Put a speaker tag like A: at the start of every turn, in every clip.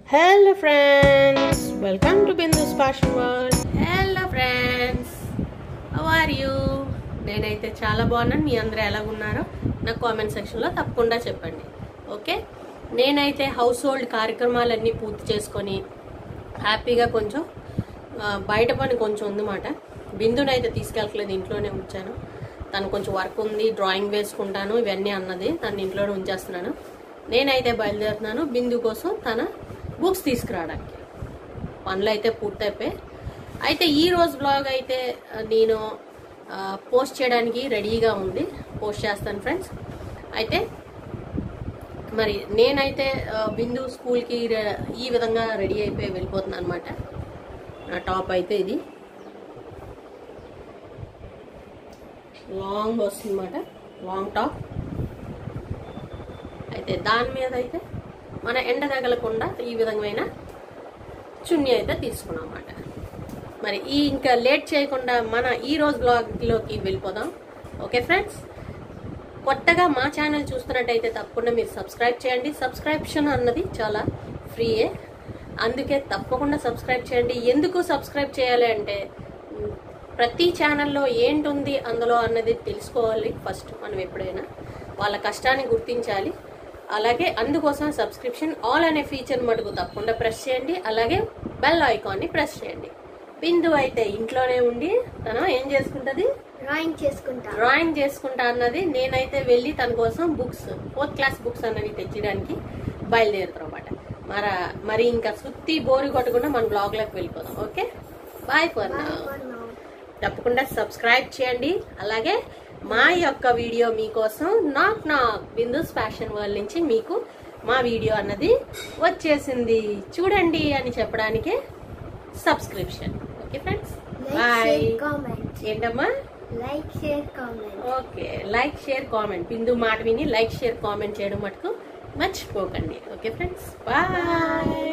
A: Hello friends welcome to Bindu's fashion world hello friends how are you నేనైతే చాలా బాగున్నాను మీ అందరూ ఎలాగున్నారో నాకు కామెంట్ సెక్షన్లో తప్పకుండా చెప్పండి ఓకే నేనైతే హౌస్ హోల్డ్ కార్యక్రమాలన్నీ పూర్తి చేసుకొని హ్యాపీగా కొంచెం ఆ, బయట పని కొంచెం ఉందన్నమాట బిందుని అయితే తీసుకెళ్ళట్లేదు ఇంట్లోనే ఉంచాను తను కొంచెం వర్క్ ఉంది డ్రాయింగ్ వేసుకుంటాను ఇవన్నీ అన్నది తను ఇంట్లోనే ఉంచేస్తున్నాను నేనైతే బయలుదేరుతున్నాను బిందు కోసం తన బుక్స్ తీసుకురావడానికి పనులు అయితే పూర్తయిపోయి అయితే ఈ రోజు బ్లాగ్ అయితే ఆ, నేను ఆ, పోస్ట్ చేయడానికి రెడీగా ఉంది పోస్ట్ చేస్తాను ఫ్రెండ్స్ అయితే మరి నేనైతే ఆ, బిందు స్కూల్కి రె- ఈ విధంగా రెడీ అయిపోయి వెళ్ళిపోతున్నాను అనమాట నా టాప్ అయితే ఇది లాంగ్ వస్తుందన్నమాట లాంగ్ టాప్ అయితే దాని మీద అయితే మన ఎండ తగలకుండా ఈ విధమైన చున్నీ అయితే తీసుకున్నాం అన్నమాట మరి ఈ ఇంకా లేట్ చేయకుండా మన ఈ రోజు బ్లాగ్లోకి వెళ్ళిపోదాం ఓకే ఫ్రెండ్స్ కొత్తగా మా ఛానల్ చూస్తున్నట్టయితే తప్పకుండా మీరు సబ్స్క్రైబ్ చేయండి సబ్స్క్రిప్షన్ అన్నది చాలా ఫ్రీయే అందుకే తప్పకుండా సబ్స్క్రైబ్ చేయండి ఎందుకు సబ్స్క్రైబ్ చేయాలి అంటే మ్, ప్రతి ఛానల్లో ఏంటుంది అందులో అన్నది తెలుసుకోవాలి ఫస్ట్ మనం ఎప్పుడైనా వాళ్ళ కష్టాన్ని గుర్తించాలి అలాగే అందుకోసం సబ్స్క్రిప్షన్ ఆల్ అనే ఫీచర్ మటుకు తప్పకుండా ప్రెస్ చేయండి అలాగే బెల్ ఐకాన్ని ప్రెస్ చేయండి బిందు అయితే ఇంట్లోనే ఉండి తను ఏం చేసుకుంటది
B: డ్రాయింగ్ చేసుకుంటా
A: డ్రాయింగ్ చేసుకుంటా అన్నది నేనైతే వెళ్ళి తన కోసం బుక్స్ ఫోర్త్ క్లాస్ బుక్స్ అన్నవి తెచ్చడానికి బయలుదేరుతాం అనమాట మన మరి ఇంకా సుత్తి బోరు కొట్టకుండా మన బ్లాగ్ లోకి వెళ్ళిపోదాం okay bye for
B: Bye for now.
A: తప్పకుండా సబ్స్క్రైబ్ చేయండి అలాగే మా యొక్క వీడియో మీకోసం నాక్ నాక్ బిందుస్ ఫ్యాషన్ వరల్డ్ నుంచి మీకు మా వీడియో అన్నది వచ్చేసింది చూడండి అని చెప్పడానికే subscription okay friends
B: Like,
A: bye
B: share, comment.
A: ఏంటమ్మా
B: Like, share, comment.
A: Okay like share comment Bindu మాట విని లైక్ షేర్ కామెంట్ చేయడం మటుకు మర్చిపోకండి ఓకే ఫ్రెండ్స్ బాయ్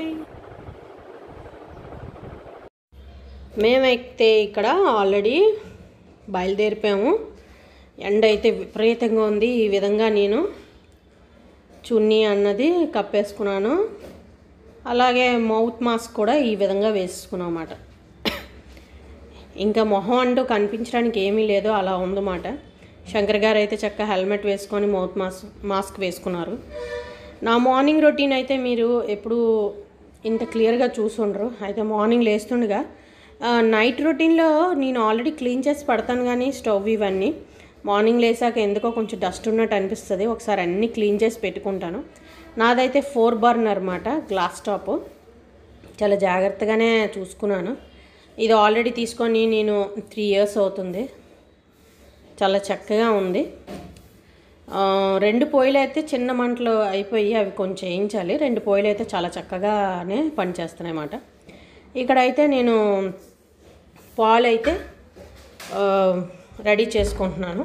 A: మేమైతే ఇక్కడ ఆల్రెడీ బయలుదేరిపోయాము ఎండ అయితే విపరీతంగా ఉంది ఈ విధంగా నేను చున్నీ అన్నది కప్పేసుకున్నాను అలాగే మౌత్ మాస్క్ కూడా ఈ విధంగా వేసుకున్నాం అన్నమాట ఇంకా మొహం అంటూ కనిపించడానికి ఏమీ లేదు అలా ఉందన్నమాట శంకర్ గారు అయితే చక్కగా హెల్మెట్ వేసుకొని మౌత్ మాస్క్ మాస్క్ వేసుకున్నారు నా మార్నింగ్ రొటీన్ అయితే మీరు ఎప్పుడు ఇంత క్లియర్గా చూసుండ్రు అయితే మార్నింగ్ లేస్తుండగా ఆ, నైట్ రొటీన్లో నేను ఆల్రెడీ క్లీన్ చేసి పడతాను కానీ స్టవ్ ఇవన్నీ మార్నింగ్ లేసాక ఎందుకో కొంచెం డస్ట్ ఉన్నట్టు అనిపిస్తుంది ఒకసారి అన్నీ క్లీన్ చేసి పెట్టుకుంటాను నాదైతే ఫోర్ బర్నర్ అనమాట గ్లాస్ టాప్ చాలా జాగ్రత్తగానే చూసుకున్నాను ఇది ఆల్రెడీ తీసుకొని నేను త్రీ ఇయర్స్ అవుతుంది చాలా చక్కగా ఉంది ఆ, రెండు పొయ్యిలు అయితే చిన్న మంటలు అయిపోయి అవి కొంచెం వేయించాలి రెండు పొయ్యిలు అయితే చాలా చక్కగానే పనిచేస్తున్నాయి అన్నమాట ఇక్కడైతే నేను పాలు అయితే ఆ, రెడీ చేసుకుంటున్నాను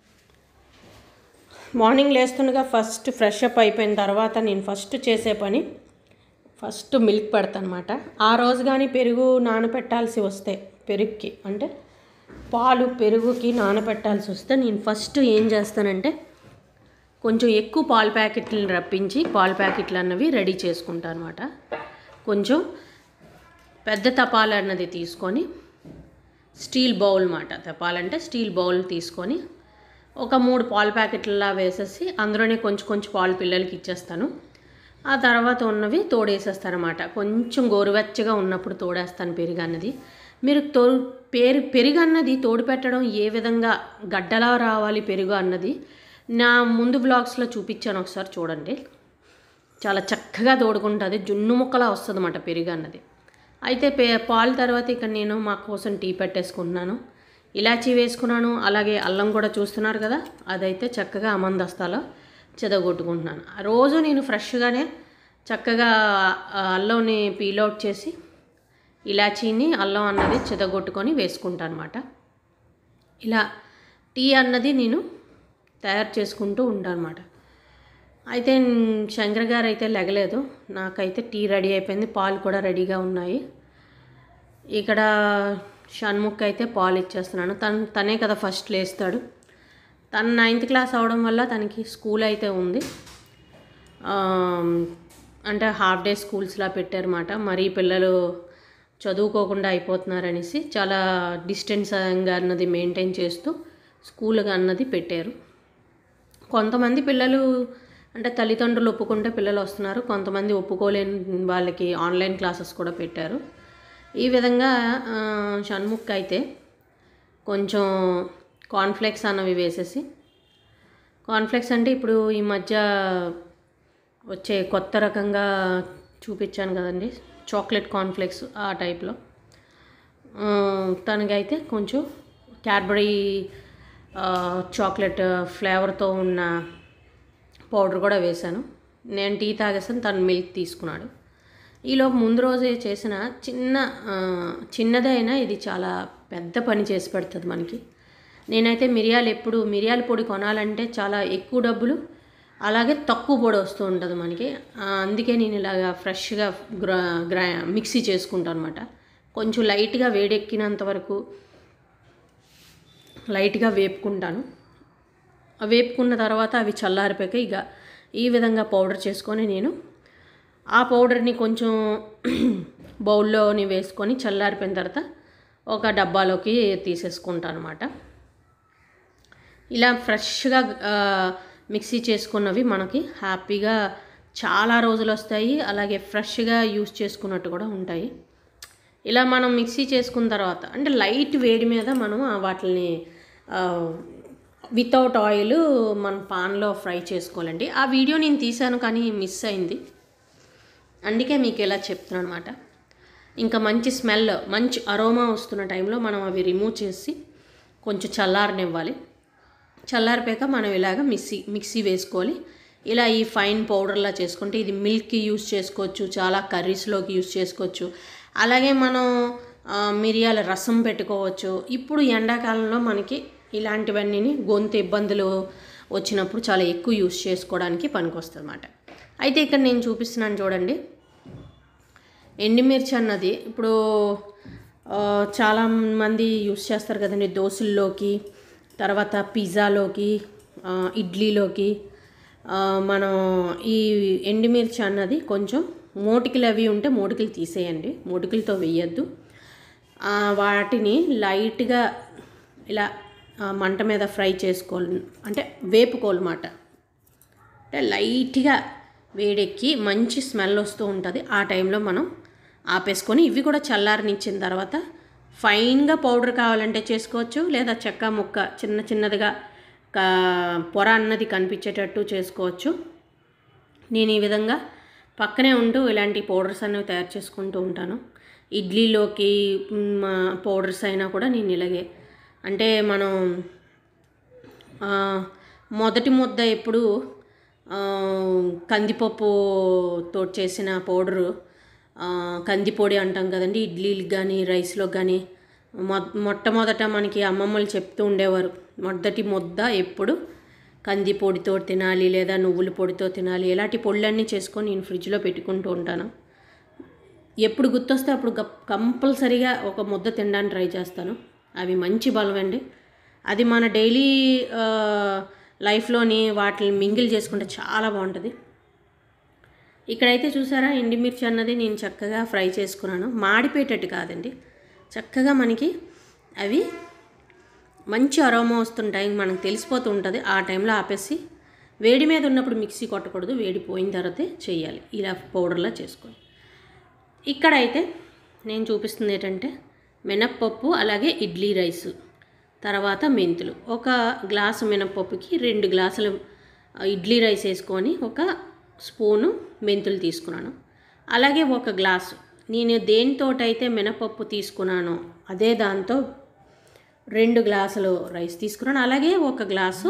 A: మార్నింగ్ లేస్తుండగా ఫస్ట్ ఫ్రెష్ అప్ అయిపోయిన తర్వాత నేను ఫస్ట్ చేసే పని ఫస్ట్ మిల్క్ పెడతాను అనమాట ఆ రోజు కానీ పెరుగు నానబెట్టాల్సి వస్తే పెరుగుకి అంటే పాలు పెరుగుకి నానబెట్టాల్సి వస్తే నేను ఫస్ట్ ఏం చేస్తానంటే కొంచెం ఎక్కువ పాల ప్యాకెట్లు రప్పించి పాల ప్యాకెట్లు అన్నవి రెడీ చేసుకుంటాను అనమాట కొంచెం పెద్ద తపాలు అన్నది తీసుకొని స్టీల్ బౌల్ మాట తపాలంటే స్టీల్ బౌల్ తీసుకొని ఒక మూడు పాల ప్యాకెట్లలా వేసేసి అందులోనే కొంచెం కొంచెం పాలు పిల్లలకి ఇచ్చేస్తాను ఆ తర్వాత ఉన్నవి తోడేసేస్తానమాట కొంచెం గోరువెచ్చగా ఉన్నప్పుడు తోడేస్తాను పెరుగు అన్నది మీరు తో పేరు పెరుగు అన్నది తోడు పెట్టడం ఏ విధంగా గడ్డలా రావాలి పెరుగు అన్నది నా ముందు బ్లాగ్స్లో చూపించాను ఒకసారి చూడండి చాలా చక్కగా తోడుకుంటుంది జున్ను ముక్కలా వస్తుంది అన్నమాట పెరుగు అన్నది అయితే పే పాలు తర్వాత ఇక్కడ నేను మా కోసం టీ పెట్టేసుకుంటున్నాను ఇలాచీ వేసుకున్నాను అలాగే అల్లం కూడా చూస్తున్నారు కదా అదైతే చక్కగా అమందస్తాలో చెదగొట్టుకుంటున్నాను ఆ రోజు నేను ఫ్రెష్గానే చక్కగా ఆ అల్లంని పీలౌట్ చేసి ఇలాచీని అల్లం అన్నది చెదగొట్టుకొని వేసుకుంటాను అనమాట ఇలా టీ అన్నది నేను తయారు చేసుకుంటూ ఉంటాను అనమాట అయితే న్- శంకర్ గారు అయితే లెగలేదు నాకైతే టీ రెడీ అయిపోయింది పాలు కూడా రెడీగా ఉన్నాయి ఇక్కడ షణ్ముఖ్ అయితే పాలు ఇచ్చేస్తున్నాను తను తనే కదా ఫస్ట్ లేస్తాడు తను నైన్త్ క్లాస్ అవడం వల్ల తనకి స్కూల్ అయితే ఉంది ఆ, అంటే హాఫ్ డే స్కూల్స్లా పెట్టారన్నమాట మరి పిల్లలు చదువుకోకుండా అయిపోతున్నారనేసి చాలా డిస్టెన్స్ అన్నది మెయింటైన్ చేస్తూ స్కూల్ అన్నది పెట్టారు కొంతమంది పిల్లలు అంటే తల్లిదండ్రులు ఒప్పుకుంటే పిల్లలు వస్తున్నారు కొంతమంది ఒప్పుకోలేని వాళ్ళకి ఆన్లైన్ క్లాసెస్ కూడా పెట్టారు ఈ విధంగా ఆ, షణ్ముఖ్ అయితే కొంచెం కాన్ఫ్లెక్స్ అన్నవి వేసేసి కాన్ఫ్లెక్స్ అంటే ఇప్పుడు ఈ మధ్య వచ్చే కొత్త రకంగా చూపించాను కదండి చాక్లెట్ కాన్ఫ్లెక్స్ ఆ టైప్లో ఆ, తనకైతే కొంచెం క్యాడ్బరీ ఆ, చాక్లెట్ ఫ్లేవర్తో ఉన్న పౌడర్ కూడా వేశాను నేను టీ తాగేసాను తను మిల్క్ తీసుకున్నాడు ఈలోపు ముందు రోజే చేసిన చిన్న ఆ, చిన్నదే అయినా ఇది చాలా పెద్ద పని చేసి పెడుతుంది మనకి నేనైతే మిరియాలు ఎప్పుడు మిరియాల పొడి కొనాలంటే చాలా ఎక్కువ డబ్బులు అలాగే తక్కువ పొడి వస్తూ ఉంటుంది మనకి ఆ, అందుకే నేను ఇలాగా ఫ్రెష్గా గ్రా గ్రా మిక్సీ చేసుకుంటాను అనమాట కొంచెం లైట్గా వేడెక్కినంత వరకు లైట్గా వేపుకుంటాను ఆ వేపుకున్న తర్వాత అవి చల్లారిపోయాక ఇక ఈ విధంగా పౌడర్ చేసుకొని నేను ఆ పౌడర్ని కొంచెం బౌల్లోని వేసుకొని చల్లారిపోయిన తర్వాత ఒక డబ్బాలోకి తీసేసుకుంటాను అనమాట ఇలా ఫ్రెష్గా ఆ, మిక్సీ చేసుకున్నవి మనకి హ్యాపీగా చాలా రోజులు వస్తాయి అలాగే ఫ్రెష్గా యూస్ చేసుకున్నట్టు కూడా ఉంటాయి ఇలా మనం మిక్సీ చేసుకున్న తర్వాత అంటే లైట్ వేడి మీద మనం ఆ వాటిని వితౌట్ ఆయిల్ మనం పాన్లో ఫ్రై చేసుకోవాలండి ఆ వీడియో నేను తీశాను కానీ మిస్ అయింది అందుకే మీకు ఇలా చెప్తున్నాను అనమాట ఇంకా మంచి స్మెల్ మంచి అరోమా వస్తున్న టైంలో మనం అవి రిమూవ్ చేసి కొంచెం చల్లారనివ్వాలి చల్లారిపోయాక మనం ఇలాగ మిక్సీ మిక్సీ వేసుకోవాలి ఇలా ఈ ఫైన్ పౌడర్లా చేసుకుంటే ఇది మిల్క్కి యూస్ చేసుకోవచ్చు చాలా కర్రీస్లోకి యూస్ చేసుకోవచ్చు అలాగే మనం ఆ, మిరియాల రసం పెట్టుకోవచ్చు ఇప్పుడు ఎండాకాలంలో మనకి ఇలాంటివన్నీ గొంతు ఇబ్బందులు వచ్చినప్పుడు చాలా ఎక్కువ యూస్ చేసుకోవడానికి పనికొస్తుంది అన్నమాట అయితే ఇక్కడ నేను చూపిస్తున్నాను చూడండి ఎండుమిర్చి అన్నది ఇప్పుడు ఆ, చాలా మంది యూస్ చేస్తారు కదండి దోశల్లోకి తర్వాత పిజ్జాలోకి ఆ, ఇడ్లీలోకి ఆ, మనం ఈ ఎండుమిర్చి అన్నది కొంచెం మోటికలు అవి ఉంటే మోటికలు తీసేయండి మోటికలతో వేయద్దు ఆ, వాటిని లైట్గా ఇలా ఆ, మంట మీద ఫ్రై చేసుకోవాలి అంటే వేపుకోవాలన్నమాట అంటే లైట్గా వేడెక్కి మంచి స్మెల్ వస్తూ ఉంటుంది ఆ టైంలో మనం ఆపేసుకొని ఇవి కూడా చల్లారనిచ్చిన తర్వాత ఫైన్గా పౌడర్ కావాలంటే చేసుకోవచ్చు లేదా చెక్క ముక్క చిన్న చిన్నదిగా కా- పొర అన్నది కనిపించేటట్టు చేసుకోవచ్చు నేను ఈ విధంగా పక్కనే ఉంటూ ఇలాంటి పౌడర్స్ అనేవి తయారు చేసుకుంటూ ఉంటాను ఇడ్లీలోకి మ్, పౌడర్స్ అయినా కూడా నేను ఇలాగే అంటే మనం ఆ, మొదటి ముద్ద ఎప్పుడు ఆ, కందిపప్పుతో చేసిన పౌడరు ఆ, కందిపొడి అంటాం కదండి ఇడ్లీలకు కానీ రైస్లోకి కానీ మొ మొట్టమొదట మనకి అమ్మమ్మలు చెప్తూ ఉండేవారు మొదటి ముద్ద ఎప్పుడు కంది పొడితో తినాలి లేదా నువ్వుల పొడితో తినాలి ఇలాంటి పొళ్ళన్నీ చేసుకొని నేను ఫ్రిడ్జ్లో పెట్టుకుంటూ ఉంటాను ఎప్పుడు గుర్తొస్తే అప్పుడు గప్ కంపల్సరీగా ఒక ముద్ద తినడానికి ట్రై చేస్తాను అవి మంచి బలం అండి అది మన డైలీ ఆ, లైఫ్లోని వాటిని మింగిల్ చేసుకుంటే చాలా బాగుంటుంది ఇక్కడైతే చూసారా ఎండుమిర్చి అన్నది నేను చక్కగా ఫ్రై చేసుకున్నాను మాడిపోయేటట్టు కాదండి చక్కగా మనకి అవి మంచి అరోమా వస్తుంటాయి మనకు తెలిసిపోతూ ఉంటుంది ఆ టైంలో ఆపేసి వేడి మీద ఉన్నప్పుడు మిక్సీ కొట్టకూడదు వేడి పోయిన తర్వాతే చేయాలి ఇలా పౌడర్లా చేసుకోవాలి ఇక్కడైతే నేను చూపిస్తుంది ఏంటంటే మినప్పప్పు అలాగే ఇడ్లీ రైస్ తర్వాత మెంతులు ఒక గ్లాసు మినప్పప్పుకి రెండు గ్లాసులు ఆ, ఇడ్లీ రైస్ వేసుకొని ఒక స్పూను మెంతులు తీసుకున్నాను అలాగే ఒక గ్లాసు నేను దేనితోటైతే మినపప్పు తీసుకున్నానో అదే దాంతో రెండు గ్లాసులు రైస్ తీసుకున్నాను అలాగే ఒక గ్లాసు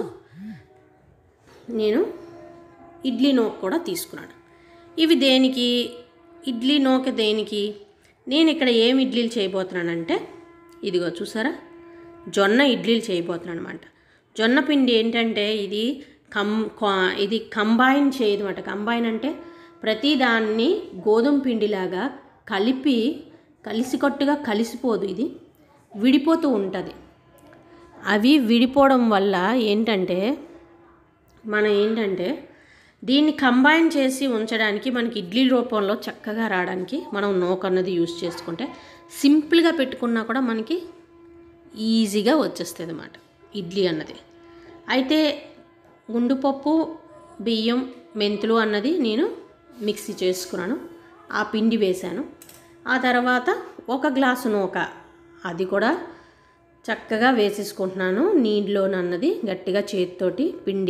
A: నేను ఇడ్లీ నూక కూడా తీసుకున్నాను ఇవి దేనికి ఇడ్లీ నూక దేనికి నేను ఇక్కడ ఏం ఇడ్లీలు చేయబోతున్నానంటే ఇదిగో చూసారా జొన్న ఇడ్లీలు చేయబోతున్నాను అనమాట జొన్న పిండి ఏంటంటే ఇది కం కా- ఇది కంబైన్ చేయదు అనమాట కంబైన్ అంటే ప్రతి దాన్ని గోధుమ పిండిలాగా కలిపి కలిసికట్టుగా కలిసిపోదు ఇది విడిపోతూ ఉంటుంది అవి విడిపోవడం వల్ల ఏంటంటే మనం ఏంటంటే దీన్ని కంబైన్ చేసి ఉంచడానికి మనకి ఇడ్లీ రూపంలో చక్కగా రావడానికి మనం నోక్ అన్నది యూస్ చేసుకుంటే సింపుల్గా పెట్టుకున్నా కూడా మనకి ఈజీగా వచ్చేస్తుంది అన్నమాట ఇడ్లీ అన్నది అయితే గుండుపప్పు బియ్యం మెంతులు అన్నది నేను మిక్సీ చేసుకున్నాను ఆ పిండి వేశాను ఆ తర్వాత ఒక గ్లాసు నూక అది కూడా చక్కగా వేసేసుకుంటున్నాను నీళ్ళలోనన్నది గట్టిగా చేతితోటి పిండి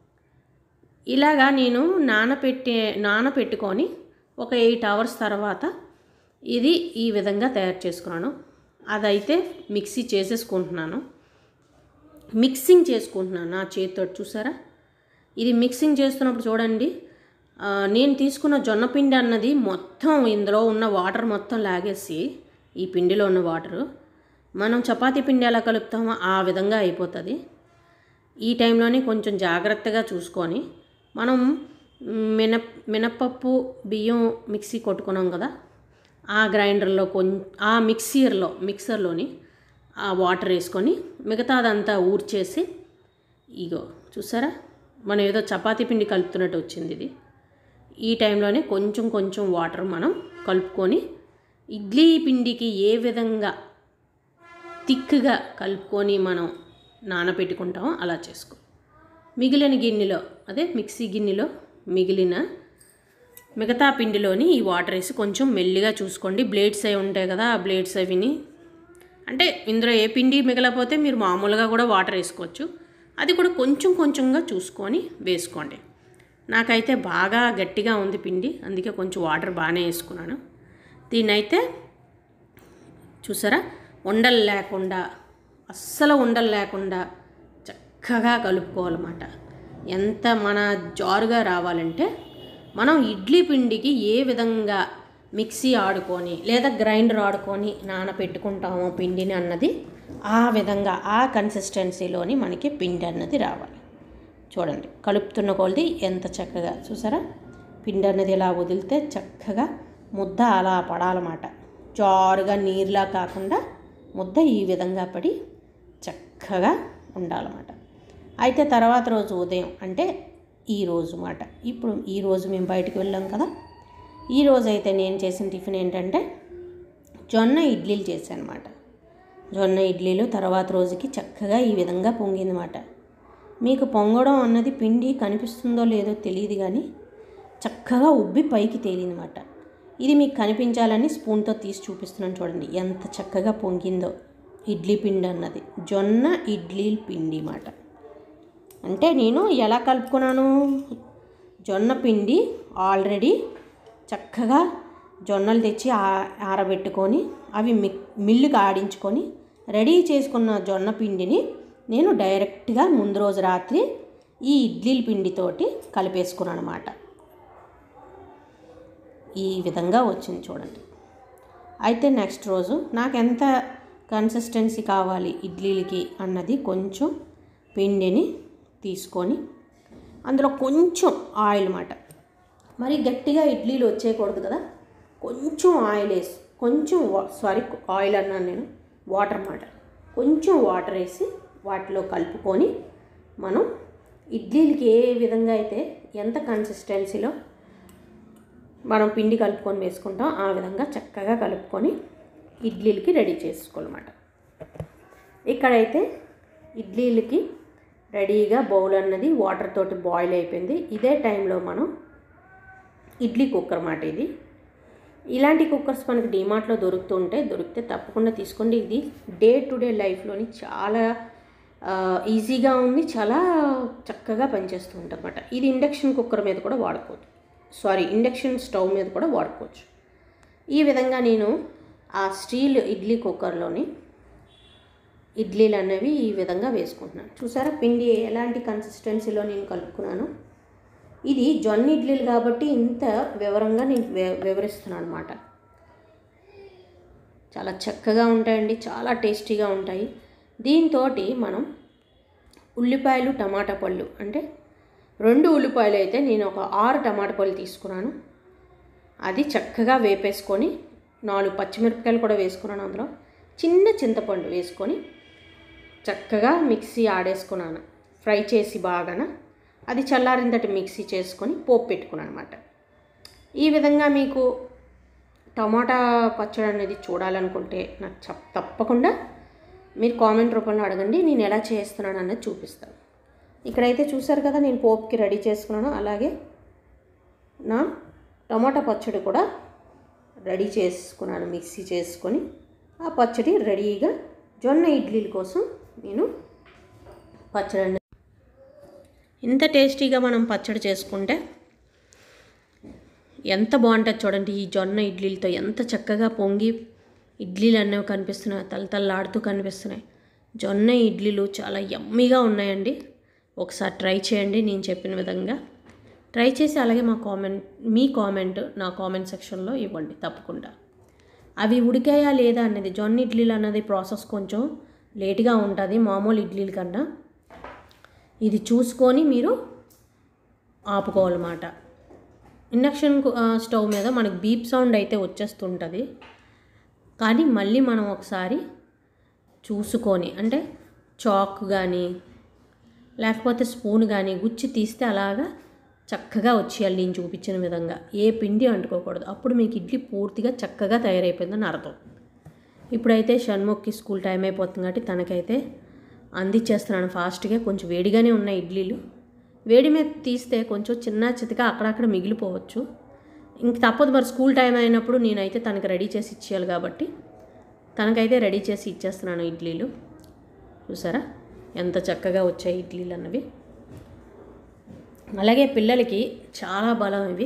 A: ఇలాగా నేను నానపెట్టే నానపెట్టుకొని ఒక ఎయిట్ అవర్స్ తర్వాత ఇది ఈ విధంగా తయారు చేసుకున్నాను అదైతే మిక్సీ చేసేసుకుంటున్నాను మిక్సింగ్ చేసుకుంటున్నాను నా చేతితో చూసారా ఇది మిక్సింగ్ చేస్తున్నప్పుడు చూడండి ఆ, నేను తీసుకున్న జొన్న పిండి అన్నది మొత్తం ఇందులో ఉన్న వాటర్ మొత్తం లాగేసి ఈ పిండిలో ఉన్న వాటరు మనం చపాతీ పిండి ఎలా కలుపుతామో ఆ విధంగా అయిపోతుంది ఈ టైంలోనే కొంచెం జాగ్రత్తగా చూసుకొని మనం మినప్ మినప్పప్పు బియ్యం మిక్సీ కొట్టుకున్నాం కదా ఆ గ్రైండర్లో కొంచెం ఆ మిక్సీర్లో మిక్సర్లోని ఆ వాటర్ వేసుకొని మిగతాదంతా ఊర్చేసి ఇగో చూసారా మనం ఏదో చపాతీ పిండి కలుపుతున్నట్టు వచ్చింది ఇది ఈ టైంలోనే కొంచెం కొంచెం వాటర్ మనం కలుపుకొని ఇడ్లీ పిండికి ఏ విధంగా థిక్గా కలుపుకొని మనం నానబెట్టుకుంటామో అలా చేసుకో మిగిలిన గిన్నెలో అదే మిక్సీ గిన్నెలో మిగిలిన మిగతా పిండిలోని ఈ వాటర్ వేసి కొంచెం మెల్లిగా చూసుకోండి బ్లేడ్స్ అవి ఉంటాయి కదా ఆ బ్లేడ్స్ అవిని అంటే ఇందులో ఏ పిండి మిగలపోతే మీరు మామూలుగా కూడా వాటర్ వేసుకోవచ్చు అది కూడా కొంచెం కొంచెంగా చూసుకొని వేసుకోండి నాకైతే బాగా గట్టిగా ఉంది పిండి అందుకే కొంచెం వాటర్ బాగానే వేసుకున్నాను దీన్నైతే చూసారా ఉండలు లేకుండా అస్సలు ఉండలు లేకుండా చక్కగా కలుపుకోవాలన్నమాట ఎంత మన జారుగా రావాలంటే మనం ఇడ్లీ పిండికి ఏ విధంగా మిక్సీ ఆడుకొని లేదా గ్రైండర్ ఆడుకొని నానబెట్టుకుంటామో పిండిని అన్నది ఆ విధంగా ఆ కన్సిస్టెన్సీలోని మనకి పిండి అన్నది రావాలి చూడండి కలుపుతున్న కొలది ఎంత చక్కగా చూసారా పిండి అన్నది ఇలా వదిలితే చక్కగా ముద్ద అలా పడాలన్నమాట జారుగా నీరులా కాకుండా ముద్ద ఈ విధంగా పడి చక్కగా ఉండాలన్నమాట అయితే తర్వాత రోజు ఉదయం అంటే ఈ రోజు మాట ఇప్పుడు ఈ రోజు మేము బయటకు వెళ్ళాం కదా ఈ రోజు అయితే నేను చేసిన టిఫిన్ ఏంటంటే జొన్న ఇడ్లీలు చేశాను అనమాట జొన్న ఇడ్లీలు తర్వాత రోజుకి చక్కగా ఈ విధంగా పొంగిందన్నమాట మీకు పొంగడం అన్నది పిండి కనిపిస్తుందో లేదో తెలియదు కానీ చక్కగా ఉబ్బి పైకి తేలిందన్నమాట ఇది మీకు కనిపించాలని స్పూన్తో తీసి చూపిస్తున్నాను చూడండి ఎంత చక్కగా పొంగిందో ఇడ్లీ పిండి అన్నది జొన్న ఇడ్లీ పిండి మాట అంటే నేను ఎలా కలుపుకున్నాను జొన్న పిండి ఆల్రెడీ చక్కగా జొన్నలు తెచ్చి ఆ- ఆరబెట్టుకొని అవి మి మిల్లుకి ఆడించుకొని రెడీ చేసుకున్న జొన్న పిండిని నేను డైరెక్ట్గా ముందు రోజు రాత్రి ఈ ఇడ్లీల పిండితోటి కలిపేసుకున్నాను అనమాట ఈ విధంగా వచ్చింది చూడండి అయితే నెక్స్ట్ రోజు నాకు ఎంత కన్సిస్టెన్సీ కావాలి ఇడ్లీలకి అన్నది కొంచెం పిండిని తీసుకొని అందులో కొంచెం ఆయిల్ మాట మరి గట్టిగా ఇడ్లీలు వచ్చేయకూడదు కదా కొంచెం ఆయిల్ వేసి కొంచెం సారీ ఆయిల్ అన్నాను నేను వాటర్ మాట కొంచెం వాటర్ వేసి వాటిలో కలుపుకొని మనం ఇడ్లీలకి ఏ విధంగా అయితే ఎంత కన్సిస్టెన్సీలో మనం పిండి కలుపుకొని వేసుకుంటాం ఆ విధంగా చక్కగా కలుపుకొని ఇడ్లీలకి రెడీ చేసుకోవాలన్నమాట ఇక్కడైతే ఇడ్లీలకి రెడీగా బౌల్ అన్నది వాటర్ తోటి బాయిల్ అయిపోయింది ఇదే టైంలో మనం ఇడ్లీ కుక్కర్ మాట ఇది ఇలాంటి కుక్కర్స్ మనకి డిమార్ట్లో దొరుకుతూ ఉంటాయి దొరికితే తప్పకుండా తీసుకోండి ఇది డే టు డే లైఫ్లోని చాలా ఆ, ఈజీగా ఉంది చాలా చక్కగా పనిచేస్తూ ఉంటుంది అనమాట ఇది ఇండక్షన్ కుక్కర్ మీద కూడా వాడుకోవచ్చు సారీ ఇండక్షన్ స్టవ్ మీద కూడా వాడుకోవచ్చు ఈ విధంగా నేను ఆ స్టీల్ ఇడ్లీ కుక్కర్లోని ఇడ్లీలు అనేవి ఈ విధంగా వేసుకుంటున్నాను చూసారా పిండి ఎలాంటి కన్సిస్టెన్సీలో నేను కలుపుకున్నాను ఇది జొన్న ఇడ్లీలు కాబట్టి ఇంత వివరంగా నేను వి- వివరిస్తున్నాను అనమాట చాలా చక్కగా ఉంటాయండి చాలా టేస్టీగా ఉంటాయి దీంతో మనం ఉల్లిపాయలు టమాటా పళ్ళు అంటే రెండు ఉల్లిపాయలు అయితే నేను ఒక ఆరు టమాటా పళ్ళు తీసుకున్నాను అది చక్కగా వేపేసుకొని నాలుగు పచ్చిమిరపకాయలు కూడా వేసుకున్నాను అందులో చిన్న చింతపండు వేసుకొని చక్కగా మిక్సీ ఆడేసుకున్నాను ఫ్రై చేసి బాగాన అది చల్లారిందటి మిక్సీ చేసుకొని పోపు పెట్టుకున్నాను అనమాట ఈ విధంగా మీకు టమాటా పచ్చడి అనేది చూడాలనుకుంటే నాకు చెప్ తప్పకుండా మీరు కామెంట్ రూపంలో అడగండి నేను ఎలా చేస్తున్నాను అన్నది చూపిస్తాను ఇక్కడైతే చూసారు కదా నేను పోపుకి రెడీ చేసుకున్నాను అలాగే నా టమాటా పచ్చడి కూడా రెడీ చేసుకున్నాను మిక్సీ చేసుకొని ఆ పచ్చడి రెడీగా జొన్న ఇడ్లీల కోసం నేను పచ్చడి ఇంత టేస్టీగా మనం పచ్చడి చేసుకుంటే ఎంత బాగుంటుంది చూడండి ఈ జొన్న ఇడ్లీలతో ఎంత చక్కగా పొంగి ఇడ్లీలు అనేవి కనిపిస్తున్నాయి తలతల్లాడుతూ కనిపిస్తున్నాయి జొన్న ఇడ్లీలు చాలా యమ్మీగా ఉన్నాయండి ఒకసారి ట్రై చేయండి నేను చెప్పిన విధంగా ట్రై చేసి అలాగే మా కామెంట్ మీ కామెంట్ నా కామెంట్ సెక్షన్లో ఇవ్వండి తప్పకుండా అవి ఉడికాయా లేదా అనేది జొన్న ఇడ్లీలు అన్నది ప్రాసెస్ కొంచెం లేట్గా ఉంటుంది మామూలు ఇడ్లీల కన్నా ఇది చూసుకొని మీరు ఆపుకోవాలన్నమాట ఇండక్షన్ కు- ఆ, స్టవ్ మీద మనకి బీప్ సౌండ్ అయితే వచ్చేస్తుంటుంది కానీ మళ్ళీ మనం ఒకసారి చూసుకొని అంటే చాక్ కానీ లేకపోతే స్పూన్ కానీ గుచ్చి తీస్తే అలాగా చక్కగా వచ్చేయాలి నేను చూపించిన విధంగా ఏ పిండి అంటుకోకూడదు అప్పుడు మీకు ఇడ్లీ పూర్తిగా చక్కగా తయారైపోయిందని అర్థం ఇప్పుడైతే షణ్ముఖ్కి స్కూల్ టైం అయిపోతుంది కాబట్టి తనకైతే అందించేస్తున్నాను ఫాస్ట్గా కొంచెం వేడిగానే ఉన్నాయి ఇడ్లీలు వేడి మీద తీస్తే కొంచెం చిన్న చితగా అక్కడక్కడ మిగిలిపోవచ్చు ఇంక తప్పదు మరి స్కూల్ టైం అయినప్పుడు నేనైతే తనకి రెడీ చేసి ఇచ్చేయాలి కాబట్టి తనకైతే రెడీ చేసి ఇచ్చేస్తున్నాను ఇడ్లీలు చూసారా ఎంత చక్కగా వచ్చాయి ఇడ్లీలు అన్నవి అలాగే పిల్లలకి చాలా బలం ఇవి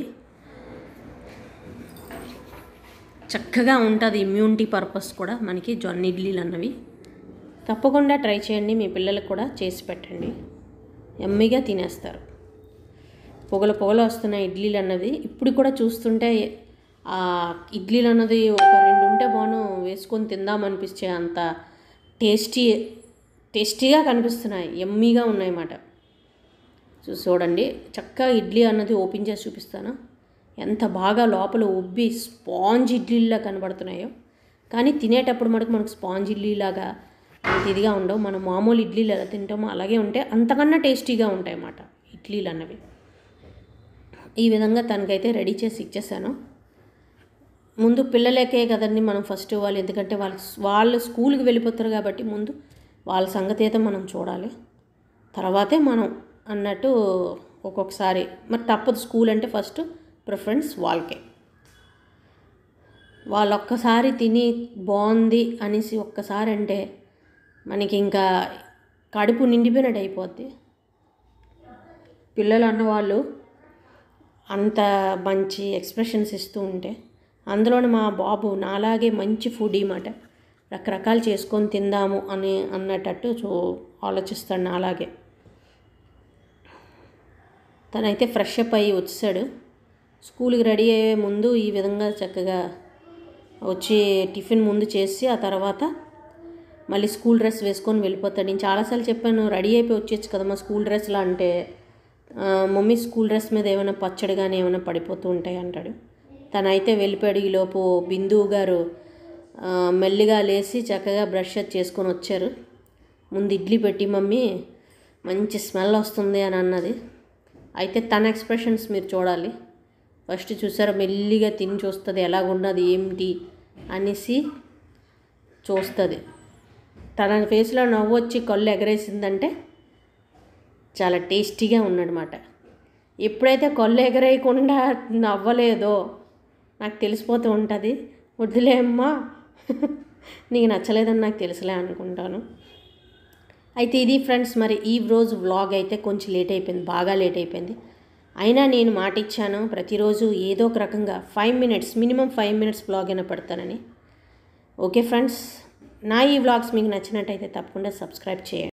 A: చక్కగా ఉంటుంది ఇమ్యూనిటీ పర్పస్ కూడా మనకి జొన్న ఇడ్లీలు అన్నవి తప్పకుండా ట్రై చేయండి మీ పిల్లలకు కూడా చేసి పెట్టండి ఎమ్మిగా తినేస్తారు పొగలు పొగలు వస్తున్న ఇడ్లీలు అన్నది ఇప్పుడు కూడా చూస్తుంటే ఆ ఇడ్లీలు అన్నది ఒక రెండు ఉంటే బాను వేసుకొని తిందామనిపించే అంత టేస్టీ టేస్టీగా కనిపిస్తున్నాయి ఎమ్మీగా ఉన్నాయన్నమాట చూ- చూడండి చక్కగా ఇడ్లీ అన్నది ఓపెన్ చేసి చూపిస్తాను ఎంత బాగా లోపల ఉబ్బి స్పాంజ్ ఇడ్లీలా కనబడుతున్నాయో కానీ తినేటప్పుడు మనకు మనకు స్పాంజ్ ఇడ్లీలాగా అంత ఇదిగా ఉండవు మనం మామూలు ఇడ్లీలు ఎలా తింటామో అలాగే ఉంటే అంతకన్నా టేస్టీగా ఉంటాయి అన్నమాట ఇడ్లీలు అన్నవి ఈ విధంగా తనకైతే రెడీ చేసి ఇచ్చేసాను ముందు పిల్లలకే కదండి మనం ఫస్ట్ వాళ్ళు ఎందుకంటే వాళ్ళు వాళ్ళు స్కూల్కి వెళ్ళిపోతారు కాబట్టి ముందు వాళ్ళ సంగతి అయితే మనం చూడాలి తర్వాతే మనం అన్నట్టు ఒక్కొక్కసారి మరి తప్పదు స్కూల్ అంటే ఫస్ట్ ప్రిఫరెన్స్ వాళ్ళకే వాళ్ళు ఒక్కసారి తిని బాగుంది అనేసి ఒక్కసారి అంటే మనకి ఇంకా కడుపు నిండిపోయినట్టు అయిపోద్ది పిల్లలు అన్నవాళ్ళు అంత మంచి ఎక్స్ప్రెషన్స్ ఇస్తూ ఉంటే అందులోని మా బాబు నాలాగే మంచి ఫుడ్ మాట రకరకాలు చేసుకొని తిందాము అని అన్నట్టు చూ ఆలోచిస్తాడు నాలాగే తనైతే ఫ్రెష్ అప్ అయ్యి వచ్చాడు స్కూల్కి రెడీ అయ్యే ముందు ఈ విధంగా చక్కగా వచ్చి టిఫిన్ ముందు చేసి ఆ తర్వాత మళ్ళీ స్కూల్ డ్రెస్ వేసుకొని వెళ్ళిపోతాడు నేను చాలాసార్లు చెప్పాను రెడీ అయిపోయి వచ్చేచ్చు కదా మా స్కూల్ డ్రెస్లా అంటే "ఆ, మమ్మీ స్కూల్ డ్రెస్ మీద ఏమైనా పచ్చడి కానీ ఏమైనా పడిపోతూ ఉంటాయి అంటాడు తనైతే వెళ్ళిపోయాడు ఈలోపు బిందు గారు ఆ, మెల్లిగా లేచి చక్కగా బ్రష్ అది చేసుకొని వచ్చారు ముందు ఇడ్లీ పెట్టి మమ్మీ మంచి స్మెల్ వస్తుంది అని అన్నది అయితే తన ఎక్స్ప్రెషన్స్ మీరు చూడాలి ఫస్ట్ చూసారా మెల్లిగా తిని చూస్తుంది ఎలాగున్నది ఏమిటి అనేసి చూస్తుంది తన ఫేస్లో నవ్వు వచ్చి కళ్ళు ఎగరేసిందంటే చాలా టేస్టీగా ఉన్నాడనమాట ఎప్పుడైతే కళ్ళు ఎగరేయకుండా నవ్వలేదో నాకు తెలిసిపోతూ ఉంటుంది వద్దులే అమ్మా నీకు నచ్చలేదని నాకు తెలుసులే అనుకుంటాను అయితే ఇది ఫ్రెండ్స్ మరి ఈ రోజు వ్లాగ్ అయితే కొంచెం లేట్ అయిపోయింది బాగా లేట్ అయిపోయింది అయినా నేను మాట ఇచ్చాను ప్రతిరోజు ఏదో ఒక రకంగా five minutes minimum five minutes vlog అయినా పెడతానని ఓకే ఫ్రెండ్స్ నా ఈ వ్లాగ్స్ మీకు నచ్చినట్టయితే తప్పకుండా సబ్స్క్రైబ్ చేయండి